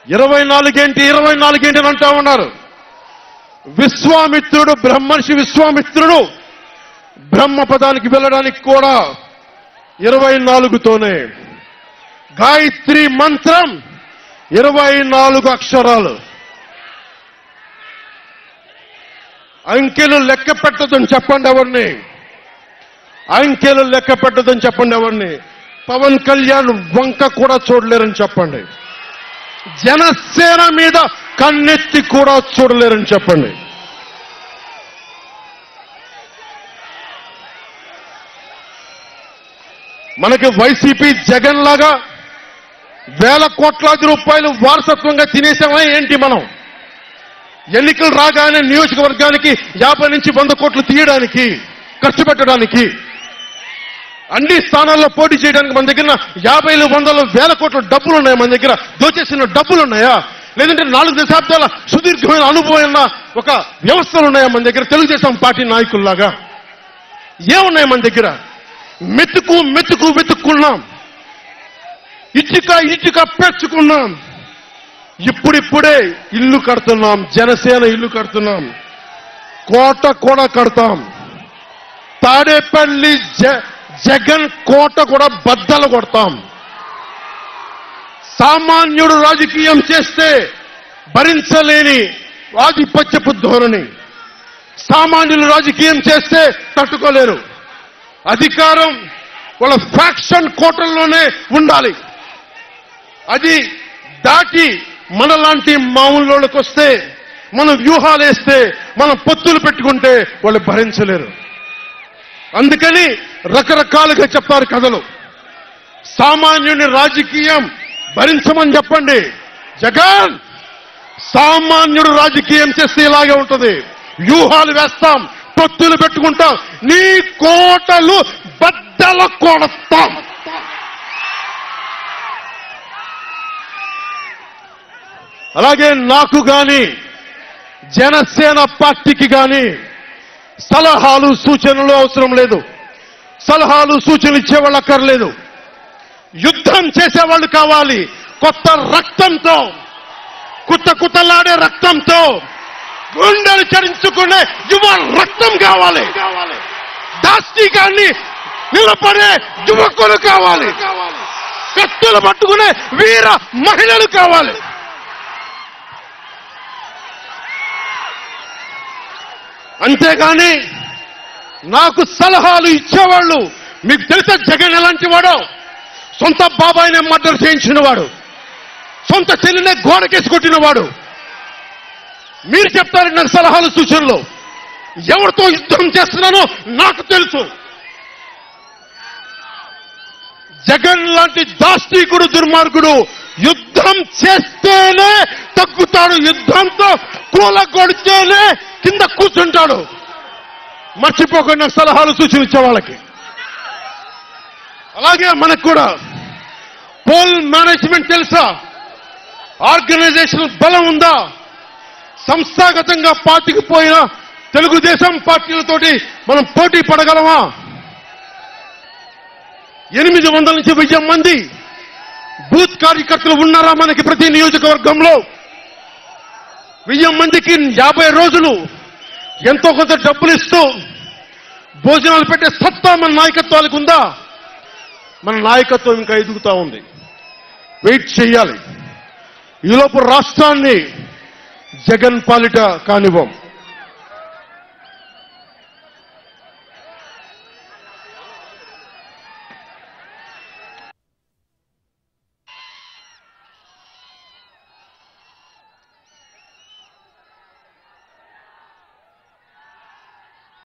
ఇరవై నాలుగేంటి ఇరవై నాలుగేంటి అని అంటా ఉన్నారు విశ్వామిత్రుడు బ్రహ్మర్షి విశ్వామిత్రుడు బ్రహ్మ పదానికి వెళ్ళడానికి కూడా ఇరవై నాలుగుతోనే గాయత్రి మంత్రం ఇరవై నాలుగు అక్షరాలు అంకెలు లెక్క పెట్టదని చెప్పండి ఎవరిని అంకెలు లెక్క పెట్టదని చెప్పండి ఎవరిని పవన్ కళ్యాణ్ వంక కూడా చూడలేరని చెప్పండి జనసేన మీద కన్నెత్తి కూడా చూడలేరని చెప్పండి మనకి వైసీపీ జగన్ లాగా వేల కోట్లాది రూపాయలు వారసత్వంగా తినేసామా ఏంటి మనం ఎన్నికలు రాగానే నియోజకవర్గానికి యాభై నుంచి వంద కోట్లు తీయడానికి ఖర్చు పెట్టడానికి అన్ని స్థానాల్లో పోటీ చేయడానికి మన దగ్గర యాభైలు వందలు వేల కోట్ల డబ్బులు ఉన్నాయి మన దగ్గర దోచేసిన డబ్బులు ఉన్నాయా లేదంటే నాలుగు దశాబ్దాల సుదీర్ఘమైన అనుభవం ఒక వ్యవస్థలు ఉన్నాయా మన దగ్గర తెలుగుదేశం పార్టీ నాయకుల్లాగా ఏమున్నాయి మన దగ్గర మెతుకు మెతుకు వెతుక్కున్నాం ఇటుక ఇటుక పెంచుకున్నాం ఇప్పుడిప్పుడే ఇల్లు కడుతున్నాం జనసేన ఇల్లు కడుతున్నాం కోట కూడా కడతాం తాడేపల్లి జ- జగన్ కోట కూడా బద్దలు కొడతాం సామాన్యుడు రాజకీయం చేస్తే భరించలేని ఆధిపత్యపు ధోరణి సామాన్యులు రాజకీయం చేస్తే తట్టుకోలేరు అధికారం వాళ్ళ ఫ్యాక్షన్ కోటల్లోనే ఉండాలి అది దాటి మనలాంటి మామూలులోకి వస్తే మనం వ్యూహాలు వేస్తే మనం పొత్తులు పెట్టుకుంటే వాళ్ళు భరించలేరు అందుకని రకరకాలుగా చెప్తారు కథలు సామాన్యుని రాజకీయం భరించమని చెప్పండి జగన్ సామాన్యుడు రాజకీయం చేస్తే ఇలాగే ఉంటది వ్యూహాలు వేస్తాం పొత్తులు పెట్టుకుంటాం నీ కోటలు బద్దల కొడతాం అలాగే నాకు గాని జనసేన పార్టీకి గాని సలహాలు సూచనలు అవసరం లేదు సలహాలు సూచనలు ఇచ్చేవాళ్ళు అక్కర్లేదు యుద్ధం చేసేవాళ్ళు కావాలి కొత్త రక్తంతో కుత్త కుత్తలాడే రక్తంతో గుండెలు చరించుకునే యువ రక్తం కావాలి దాస్తికాన్ని నిలబడే యువకులు కావాలి కత్తులు పట్టుకునే వీర మహిళలు కావాలి అంతేగాని నాకు సలహాలు ఇచ్చేవాళ్ళు మీకు తెలుసా జగన్ ఎలాంటి వాడో సొంత బాబాయినే మర్డర్ చేయించిన వాడు సొంత చెల్లినే గోడకేసి కొట్టిన వాడు మీరు చెప్తారు నాకు సలహాలు సూచనలు ఎవరితో యుద్ధం చేస్తున్నానో నాకు తెలుసు జగన్ లాంటి దాష్టీకుడు దుర్మార్గుడు యుద్ధం చేస్తేనే తగ్గుతాడు యుద్ధంతో కూలగొడితేనే కింద కూర్చుంటాడు మర్చిపోకుండా సలహాలు సూచనలు ఇచ్చే వాళ్ళకి అలాగే మనకు కూడా పోల్ మేనేజ్మెంట్ తెలుసా ఆర్గనైజేషన్ బలం ఉందా సంస్థాగతంగా పార్టీకి పోయిన తెలుగుదేశం పార్టీలతోటి మనం పోటీ పడగలమా ఎనిమిది వందల నుంచి వెయ్యి మంది బూత్ కార్యకర్తలు ఉన్నారా మనకి ప్రతి నియోజకవర్గంలో వెయ్యి మందికి యాభై రోజులు ఎంతో కొంత డబ్బులు ఇస్తూ భోజనాలు పెట్టే సత్తా మన నాయకత్వాలకు ఉందా మన నాయకత్వం ఇంకా ఎదుగుతా ఉంది వెయిట్ చేయాలి ఈలోపు రాష్ట్రాన్ని జగన్ పాలిట కానివ్వం